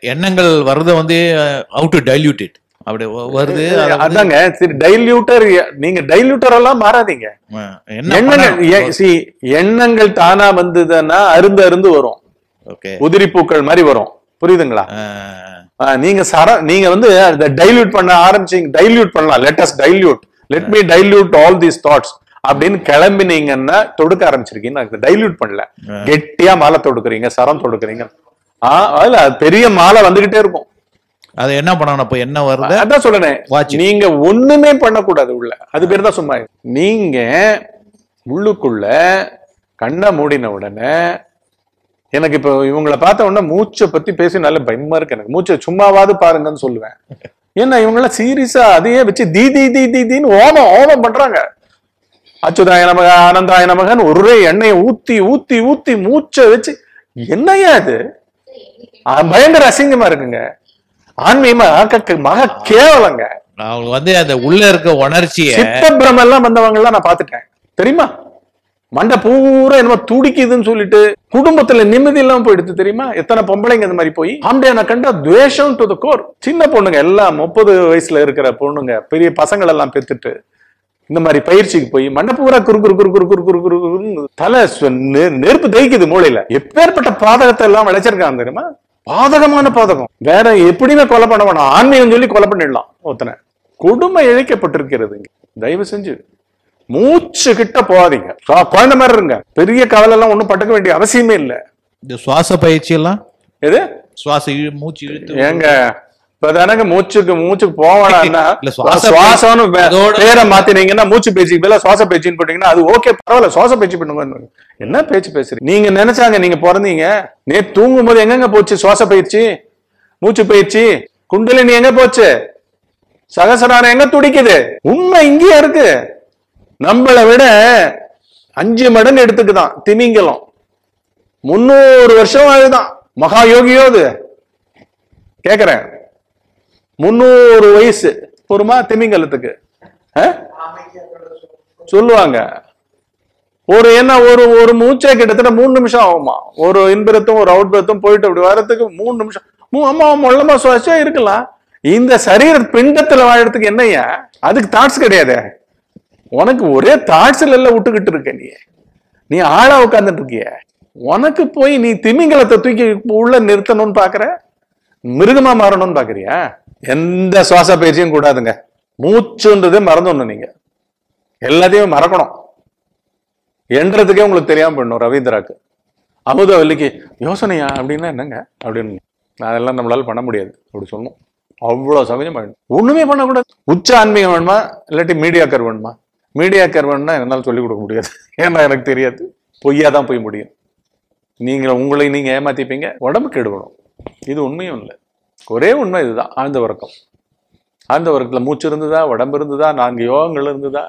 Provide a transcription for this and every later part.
எண்ணங்கள் வர்றதை வந்து ஹவு டு டைல்யூட் இட் அப்படி வ- வருது அதை வந்து, அதாங்க சரி டைல்யூட்டர் நீங்க டைல்யூட்டர் எல்லாம் மாறாதீங்க அஹ், என்ன எண்ணங்கள் ஏ- see, எண்ணங்கள் தானா வந்ததுன்னா அருந்து அருந்து வரும் ஓகே உதிரி பூக்கள் மாதிரி வரும் புரியுதுங்களா ஆ, நீங்க சர நீங்க வந்து அதை டைல்யூட் பண்ண ஆரம்பிச்சீங்க டைல்யூட் பண்ணலாம் let us dilute let me dilute all these thoughts அப்படின்னு கிளம்பினீங்கன்னா தொடுக்க ஆரம்பிச்சிருக்கீங்க டைல்யூட் பண்ணல கெட்டியா மாலை தொடுக்குறீங்க சரம் தொடுக்குறீங்க ஆ அதுல அது பெரிய மாலை வந்துகிட்டே இருக்கும் அது என்ன பண்ணணும் அப்ப என்ன வருது அதான் சொல்றேன் Watch it. நீங்க ஒண்ணுமே பண்ணக்கூடாது உள்ள அது பேர் தான் சும்மா நீங்க உள்ளுக்குள்ள கண்ணை மூடின உடனே எனக்கு இப்போ இவங்கள பார்த்த உடனே மூச்சை பத்தி பேசி நல்ல பயமா இருக்கு எனக்கு மூச்சை சும்மாவாது பாருங்கன்னு சொல்லுவேன் ஏன்னா இவங்கெல்லாம் சீரியஸா அதையே வச்சு தீ தீ தீ தீ தீன்னு ஓமம் ஓமம் பண்றாங்க அச்சுதாய நமக ஆனந்தாய நமகன்னு ஒரே எண்ணெயை ஊத்தி ஊத்தி ஊத்தி மூச்சை வச்சு என்னையா இது ஆ, பயங்கர அசிங்கமா இருக்குங்க ஆன்மீகமா க- மக கேவலங்க அவங்க வந்து அந்த உள்ள இருக்க உணர்ச்சிய சித்த பிரமெல்லாம் வந்தவங்க எல்லாம் நான் பாத்துட்டேன் தெரியுமா மண்டை பூரா என்னமோ துடிக்குதுன்னு சொல்லிட்டு குடும்பத்துல நிம்மதி இல்லாம போயிடுது தெரியுமா எத்தனை பொம்பளைங்க இந்த மாதிரி போய் ஆம்படியா நான் கண்டா துவேஷம் டு த கோர் சின்ன பொண்ணுங்க எல்லாம் முப்பது வயசுல இருக்கிற பொண்ணுங்க பெரிய பசங்கள் எல்லாம் பெத்துட்டு இந்த மாதிரி பயிற்சிக்கு போய் மண்டை பூரா குறு குறு குறு குறு குறு குறு குறு குறுன்னு தலை சு- நெ- நெருப்பு தைக்குது மூளையில எப்பேற்பட்ட பாதகத்தை எல்லாம் விளைச்சிருக்காங்க தெரியுமா பாதகமான பாதகம் வேற எப்படியுமே கொலை பண்ண வேணாம் ஆன்மீகம் சொல்லி கொலை பண்ணிடலாம் ஒருத்தனை கொடுமை இழைக்கப்பட்டிருக்கிறது இங்க. தயவு செஞ்சு மூச்சு கிட்ட போகாதீங்க சா- குழந்தை மாதிரி இருங்க பெரிய கவலை எல்லாம் ஒண்ணும் பட்டுக்க வேண்டிய அவசியமே இல்ல இந்த சுவாச பயிற்சி எல்லாம் எது சுவாச இழு- மூச்சு இழுத்து ஏங்க இப்பதானங்க மூச்சுக்கு மூச்சுக்கு போவானா இல்ல, சுவாச சுவாசம்னு வே- அதோட- பேரை மாத்தினீங்கன்னா மூச்சு பேச்சுக்கு பதிலா சுவாச பேச்சுன்னு போட்டீங்கன்னா அது ஓகே பரவாயில்ல சுவாச பேச்சு பண்ணுங்க என்ன பேச்சு பேசுறீங்க நீங்க நினைச்சாங்க நீங்க பிறந்தீங்க நே தூங்கும் போது எங்கெங்க போச்சு சுவாச பயிற்சி மூச்சு பயிற்சி குண்டலினி எங்க போச்சு சகசராரம் எங்க துடிக்குது உண்மை இங்கேயே இருக்கு நம்மளை விட அஞ்சு மடங்கு எடுத்துக்குதான் திமிங்கலம் முன்னூறு வருஷம் அதுதான் மகா யோகியோ அது கேக்குறேன் முன்னூறு வயசு பொறுமா திமிங்கலத்துக்கு ஆ? சொல்லுவாங்க ஒரு என்ன ஒரு ஒரு மூச்சே கிட்டத்தட்ட மூணு நிமிஷம் ஆகுமா ஒரு இன்பிரத்தும் ஒரு அவுட் பிரத்தும் போயிட்டு அப்படி வரதுக்கு மூணு நிமிஷம் மூ- அம்மா மொல்லமா சுவாசா இருக்கலாம் இந்த சரீர பிண்டத்துல வாழறதுக்கு என்னய்யா அதுக்கு தாட்ஸ் கிடையாது உனக்கு ஒரே தாட்ஸ்ல எல்லாம் விட்டுக்கிட்டு இருக்க நீ நீ ஆளா உட்கார்ந்துட்டு இருக்கிய உனக்கு போய் நீ திமிங்கலத்தை தூக்கி உள்ள நிறுத்தணும்னு பாக்குற மிருகமா மாறணும்னு பாக்குறியா எந்த சுவாச பயிற்சியும் கூடாதுங்க மூச்சுன்றது மறந்துடணும் நீங்க எல்லாத்தையும் மறக்கணும் என்றதுக்கே உங்களுக்கு தெரியாம போயிடணும் ரவீந்திராக்கு அமுதவல்லிக்கு யோசனையா அப்படின்னா என்னங்க அப்படின்னு அதெல்லாம் நம்மளால பண்ண முடியாது அப்படி சொல்லணும் அவ்வளவு சகஜம் பண்ணணும் ஒண்ணுமே பண்ணக்கூடாது உச்ச ஆன்மீகம் வேணுமா இல்லாட்டி மீடியாக்கர் வேணுமா மீடியாக்கர் வேணும்னா என்னால சொல்லிக் கொடுக்க முடியாது ஏன்னா எனக்கு தெரியாது பொய்யா தான் போய் முடியும் நீங்க உங்களை நீங்க ஏமாத்திப்பீங்க உடம்பு கெடுக்கணும் இது உண்மையும் இல்லை ஒரே உண்மை இதுதான் ஆழ்ந்த உறக்கம் ஆழ்ந்த உறக்கத்துல மூச்சு இருந்ததா உடம்பு இருந்ததா நான்கு யோகங்கள் இருந்ததா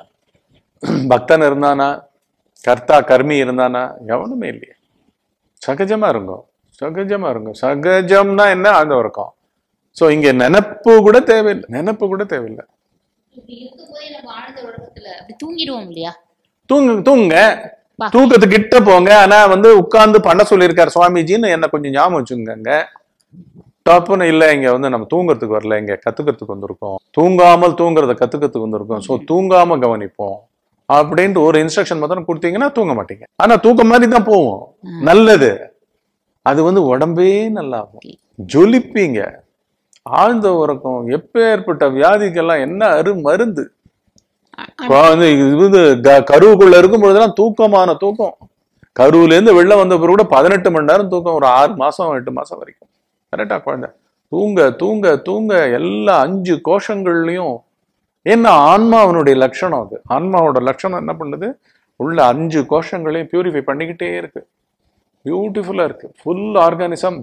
பக்தன் இருந்தானா கர்த்தா கர்மி இருந்தானா எவனுமே இல்லையே சகஜமா இருங்கோ சகஜமா இருங்க சகஜம்னா என்ன ஆழ்ந்த உறக்கம் சோ இங்க நினப்பு கூட தேவையில்லை நினப்பு கூட தேவையில்லை இப்படி இருக்கும்போதே நம்ம ஆழ்ந்த உறக்கத்துல அப்படி தூங்கிடுவோம் இல்லையா தூங்கு தூங்க பா. தூக்கத்துக்கு கிட்ட போங்க ஆனா வந்து உட்கார்ந்து பண்ண சொல்லியிருக்காரு சுவாமிஜின்னு என்ன கொஞ்சம் ஞாபகம் வச்சுக்கோங்க தப்புன்னு இல்ல இங்க வந்து நம்ம தூங்குறதுக்கு வரல இங்க கத்துக்கிறதுக்கு வந்திருக்கோம் தூங்காமல் தூங்குறத கத்துக்கிறதுக்கு வந்திருக்கோம் சோ தூங்காம கவனிப்போம் அப்படின்ட்டு ஒரு இன்ஸ்ட்ரக்ஷன் மாத்திரம் கொடுத்தீங்கன்னா தூங்க மாட்டீங்க ஆனா தூக்கம் மாதிரி தான் போவோம் நல்லது அது வந்து உடம்பே நல்லா ஆகும் ஜொலிப்பீங்க ஆழ்ந்த உறக்கம் எப்பேற்பட்ட வியாதிக்கெல்லாம் என்ன அரு மருந்து ஆ- இப்போ வந்து இது வந்து க- கருவுக்குள்ள இருக்கும் பொழுதெல்லாம் தூக்கமான தூக்கம் கருவுல இருந்து வெளில வந்த பிறகு கூட பதினெட்டு மணி நேரம் தூக்கம் ஒரு ஆறு மாசம் எட்டு மாசம் வரைக்கும் கரெக்டா குழந்தை தூங்க தூங்க தூங்க எல்லா அஞ்சு கோஷங்கள்லயும் என்ன ஆன்மாவனுடைய லட்சணம் அது ஆன்மாவோட லட்சணம் என்ன பண்ணுது உள்ள அஞ்சு கோஷங்களையும் பியூரிஃபை பண்ணிக்கிட்டே இருக்கு பியூட்டிஃபுல்லா இருக்கு ஃபுல் ஆர்கானிசம்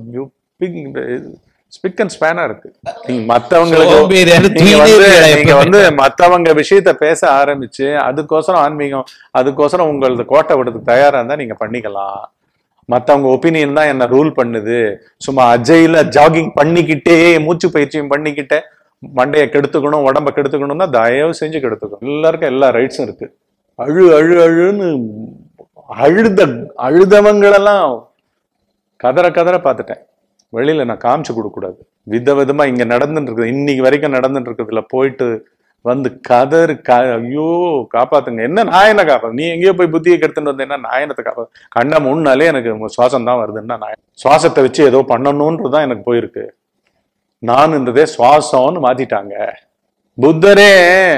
ஸ்பிக் அண்ட் ஸ்பேனா இருக்கு நீங்க மத்தவங்களுக்கு சோம்பேறியாரு நீங்க வந்து தூங்கிட்டே நீங்க வந்து மத்தவங்க விஷயத்த பேச ஆரம்பிச்சு அதுக்கோசரம் ஆன்மீகம் அதுக்கோசரம் உங்களது கோட்டை விடுறதுக்கு தயாரா இருந்தா நீங்க பண்ணிக்கலாம் மத்தவங்க ஒப்பீனியன் தான் என்ன ரூல் பண்ணுது சும்மா அஜயில ஜாகிங் பண்ணிக்கிட்டே மூச்சு பயிற்சியும் பண்ணிக்கிட்டே மண்டையை கெடுத்துக்கணும் உடம்ப கெடுத்துக்கணும்னா தயவு செஞ்சு கெடுத்துக்கணும் எல்லாருக்கும் எல்லா ரைட்ஸும் இருக்கு அழு அழு அழுன்னு அழுத அழுதவங்களெல்லாம் கதற கதற பார்த்துட்டேன் வெளியில நான் காமிச்சு கொடுக்க கூடாது வித விதமா இங்க நடந்துட்டு இருக்குது இன்னைக்கு வரைக்கும் நடந்துட்டு இருக்குதுல போயிட்டு வந்து கதறு க ஐயோ காப்பாத்துங்க என்ன நான் என்ன காப்பா நீ எங்கேயோ போய் புத்தியை கெடுத்துட்டு வந்தேன்னா நான் என்னத்தை காப்பா கண்ணை முன்னாலே எனக்கு உங்க சுவாசம் தான் வருதுன்னா நான் சுவாசத்தை வச்சு ஏதோ பண்ணணும்ன்றது தான் எனக்கு போயிருக்கு நான்ன்றதே சுவாசம்னு மாத்திட்டாங்க புத்தரே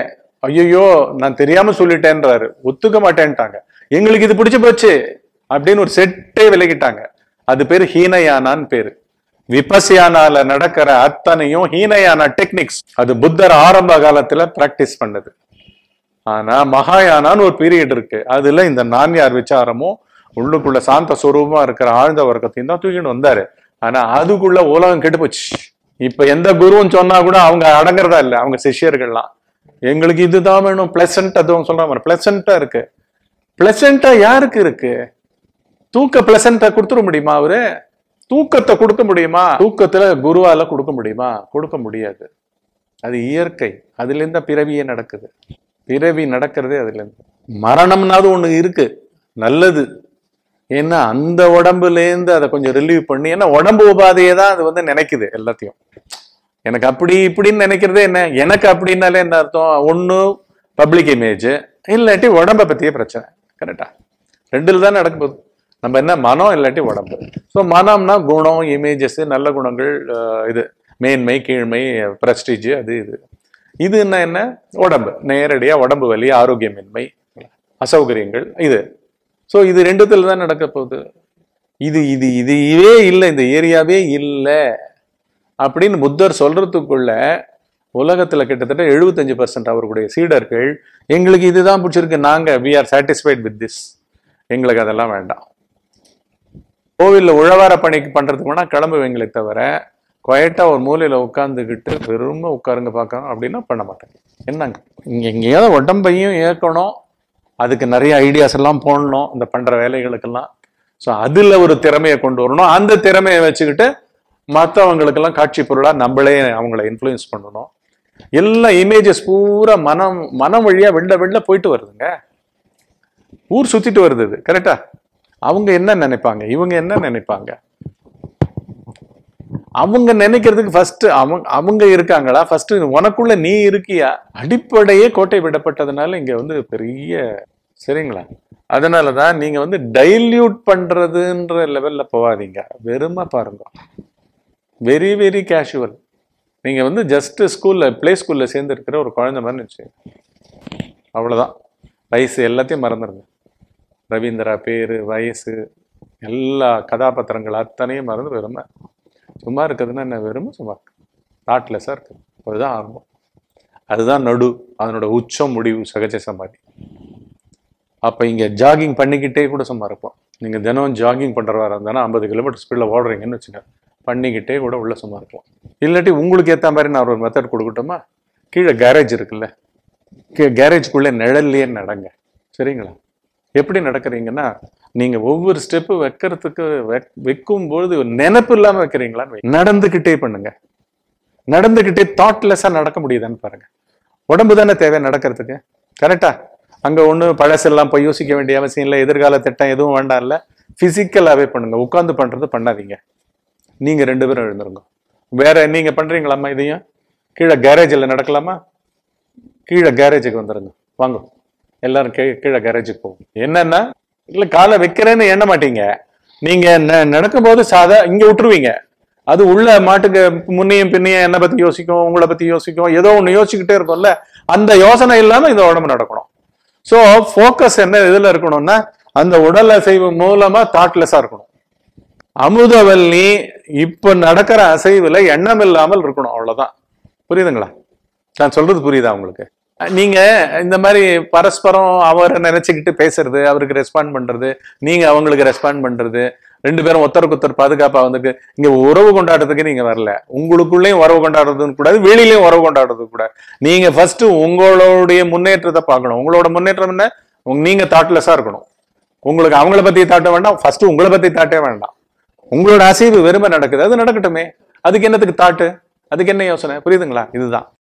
ஐயோ நான் தெரியாம சொல்லிட்டேன்றாரு ஒத்துக்க மாட்டேன்ட்டாங்க எங்களுக்கு இது பிடிச்சு போச்சு அப்படின்னு ஒரு செட்டே விலகிட்டாங்க அது பேரு ஹீனயானான்னு பேரு விபசியானால நடக்கிற அத்தனையும் ஹீனயானா டெக்னிக்ஸ் அது புத்தர் ஆரம்ப காலத்துல பிராக்டிஸ் பண்ணது ஆனா மகாயானான்னு ஒரு பீரியட் இருக்கு அதுல இந்த நான்யார் விசாரமும் உள்ளுக்குள்ள சாந்த சுரூபமா இருக்கிற ஆழ்ந்த வர்க்கத்தையும் தான் தூக்கிட்டு வந்தாரு ஆனா அதுக்குள்ள உலகம் கெட்டு போச்சு இப்ப எந்த குருவும் சொன்னா கூட அவங்க அடங்குறதா இல்ல அவங்க சிஷ்யர்கள்லாம் எங்களுக்கு இதுதான் வேணும் பிளசன்ட் அதுவும் சொல்ற மாதிரி பிளசண்டா இருக்கு பிளசண்டா யாருக்கு இருக்கு தூக்க பிளசண்டா கொடுத்துட முடியுமா அவரு தூக்கத்தை கொடுக்க முடியுமா தூக்கத்துல குருவால கொடுக்க முடியுமா கொடுக்க முடியாது அது இயற்கை அதுல இருந்து தான் பிறவியே நடக்குது பிறவி நடக்கிறதே அதுல இருந்து மரணம்னாவது ஒண்ணு இருக்கு நல்லது ஏன்னா அந்த உடம்புல இருந்து அதை கொஞ்சம் ரிலீவ் பண்ணி ஏன்னா உடம்பு உபாதையை தான் அது வந்து நினைக்குது எல்லாத்தையும் எனக்கு அப்படி இப்படின்னு நினைக்கிறதே என்ன எனக்கு அப்படின்னாலே என்ன அர்த்தம் ஒண்ணு பப்ளிக் இமேஜ் இல்லாட்டி உடம்ப பத்தியே பிரச்சனை கரெக்டா ரெண்டுல தான் நடக்க போகுது நம்ம என்ன மனம் இல்லாட்டி உடம்பு ஸோ மனம்னா குணம் இமேஜஸ் நல்ல குணங்கள் அஹ், இது மேன்மை கீழ்மை பிரஸ்டீஜ் அது இது இது என்ன என்ன உடம்பு நேரடியா உடம்பு வலி ஆரோக்கியமின்மை அசௌகரியங்கள் இது ஸோ இது ரெண்டுத்துல தான் நடக்க போகுது இது இது இதுவே இல்லை இந்த ஏரியாவே இல்லை அப்படின்னு புத்தர் சொல்றதுக்குள்ள உலகத்துல கிட்டத்தட்ட எழுபத்தஞ்சு பர்சன்ட் அவர்களுடைய சீடர்கள் எங்களுக்கு இதுதான் பிடிச்சிருக்கு நாங்க we are satisfied with this எங்களுக்கு அதெல்லாம் வேண்டாம் கோவில்ல உழவார பணிக்கு பண்றதுக்கு வேணா கிளம்புவீங்களே தவிர குவைட்டா ஒரு மூலையில உட்காந்துக்கிட்டு வெறும் உட்காருங்க பார்க்கணும் அப்படின்னா பண்ண மாட்டேன் என்னங்க இங்க எங்கேயாவது உடம்பையும் இயக்கணும் அதுக்கு நிறைய ஐடியாஸ் எல்லாம் போடணும் இந்த பண்ற வேலைகளுக்கெல்லாம் ஸோ அதுல ஒரு திறமையை கொண்டு வரணும் அந்த திறமையை வச்சுக்கிட்டு மற்றவங்களுக்கெல்லாம் காட்சி பொருளா நம்மளே அவங்கள இன்ஃப்ளூயன்ஸ் பண்ணணும் எல்லா இமேஜஸ் பூரா மனம் மனம் வழியா வெளில வெளில போயிட்டு வருதுங்க ஊர் சுத்திட்டு வருது இது கரெக்டா அவங்க என்ன நினைப்பாங்க இவங்க என்ன நினைப்பாங்க அவங்க நினைக்கிறதுக்கு ஃபர்ஸ்ட் அவங்க அவங்க இருக்காங்களா ஃபர்ஸ்ட் உனக்குள்ள நீ இருக்கியா அடிப்படையே கோட்டை விடப்பட்டதுனால இங்க வந்து பெரிய சரிங்களா அதனாலதான் நீங்க வந்து டைல்யூட் பண்றதுன்ற லெவல்ல போகாதீங்க வெறுமா பாருங்க வெரி வெரி கேஷுவல் நீங்க வந்து ஜஸ்ட் ஸ்கூல்ல ப்ளே ஸ்கூல்ல சேர்ந்து இருக்கிற ஒரு குழந்தை மாதிரி நினைச்சு அவ்வளவுதான் வயசு எல்லாத்தையும் மறந்துடுங்க ரவீந்திரா பேரு வயசு எல்லா கதாபாத்திரங்கள் அத்தனையும் மறந்து வெறுமை சும்மா இருக்குதுன்னா என்ன வெறுமை சும்மா தாட்லெஸ்ஸாக இருக்குது அதுதான் ஆரம்பம் அதுதான் நடு அதனோட உச்சம் முடிவு சகஜ சமாதி அப்போ இங்கே ஜாகிங் பண்ணிக்கிட்டே கூட சும்மா இருப்போம் நீங்கள் தினம் ஜாகிங் பண்ணுறவா இருந்தாலும் ஐம்பது கிலோமீட்டர் ஸ்பீடில் ஓடுறீங்கன்னு வச்சுங்க பண்ணிக்கிட்டே கூட உள்ள சும்மா இருக்கலாம் இல்லாட்டி உங்களுக்கு ஏற்ற மாதிரி நான் ஒரு மெத்தட் கொடுக்கட்டுமா கீழே கேரேஜ் இருக்குல்ல கேரேஜ்குள்ளே நிழல்லையே நடங்க சரிங்களா எப்படி நடக்கிறீங்கன்னா நீங்க ஒவ்வொரு ஸ்டெப்பு வைக்கிறதுக்கு வைக்- வைக்கும்போது ஒரு நினைப்பு இல்லாம வைக்கிறீங்களான்னு வை. நடந்துகிட்டே பண்ணுங்க நடந்துகிட்டே தாட்லெஸ்ஸா நடக்க முடியுதான்னு பாருங்க உடம்பு தானே தேவை நடக்கிறதுக்கு கரெக்டா அங்க ஒண்ணு பழசெல்லாம் போய் யோசிக்க வேண்டிய அவசியம் இல்லை எதிர்கால திட்டம் எதுவும் வேண்டாம் இல்ல பிசிக்கலாவே பண்ணுங்க உட்கார்ந்து பண்றது பண்ணாதீங்க நீங்க ரெண்டு பேரும் எழுந்துருங்க வேற நீங்க பண்றீங்களாம்மா இதையும் கீழே கேரேஜில் நடக்கலாமா கீழே கேரேஜுக்கு வந்துருங்க வாங்க எல்லாரும் கீழே கீழே கேரேஜுக்கு போகும் என்னன்னா இல்ல காலை வைக்கிறேன்னு எண்ண மாட்டீங்க நீங்க ந- நடக்கும்போது சாதா இங்க விட்டுருவீங்க அது உள்ள மாட்டுக்கு முன்னையும் பின்னையும் என்ன பத்தி யோசிக்கும் உங்களை பத்தி யோசிக்கும் ஏதோ ஒண்ணு யோசிச்சுக்கிட்டே இருக்கும்ல அந்த யோசனை இல்லாம இந்த உடம்பு நடக்கணும் சோ ஃபோக்கஸ் என்ன இதுல இருக்கணும்னா அந்த உடல் அசைவு மூலமா தாட்லெஸ்ஸா இருக்கணும் அமுதவல்லி இப்ப நடக்கிற அசைவுல எண்ணம் இல்லாமல் இருக்கணும் அவ்வளவுதான் புரியுதுங்களா நான் சொல்றது புரியுதா உங்களுக்கு நீங்க இந்த மாதிரி பரஸ்பரம் அவரை நினைச்சுக்கிட்டு பேசுறது அவருக்கு ரெஸ்பாண்ட் பண்றது நீங்க அவங்களுக்கு ரெஸ்பாண்ட் பண்றது ரெண்டு பேரும் ஒருத்தருக்கு ஒருத்தர் பாதுகாப்பா வந்துட்டு இங்க உறவு கொண்டாடுறதுக்கு நீங்க வரல உங்களுக்குள்ளேயும் உறவு கொண்டாடுறதுன்னு கூடாது வெளியிலயும் உறவு கொண்டாடுறது கூடாது நீங்க ஃபர்ஸ்ட் உங்களுடைய முன்னேற்றத்தை பார்க்கணும் உங்களோட முன்னேற்றம் என்ன உங்க- நீங்க தாட்லெஸ்ஸா இருக்கணும் உங்களுக்கு அவங்கள பத்தி தாட்ட வேண்டாம் ஃபர்ஸ்ட் உங்களை பத்தி தாட்டே வேண்டாம் உங்களோட அசைவு வெறுமை நடக்குது அது நடக்கட்டுமே அதுக்கு என்னத்துக்கு தாட்டு அதுக்கு என்ன யோசனை புரியுதுங்களா இதுதான்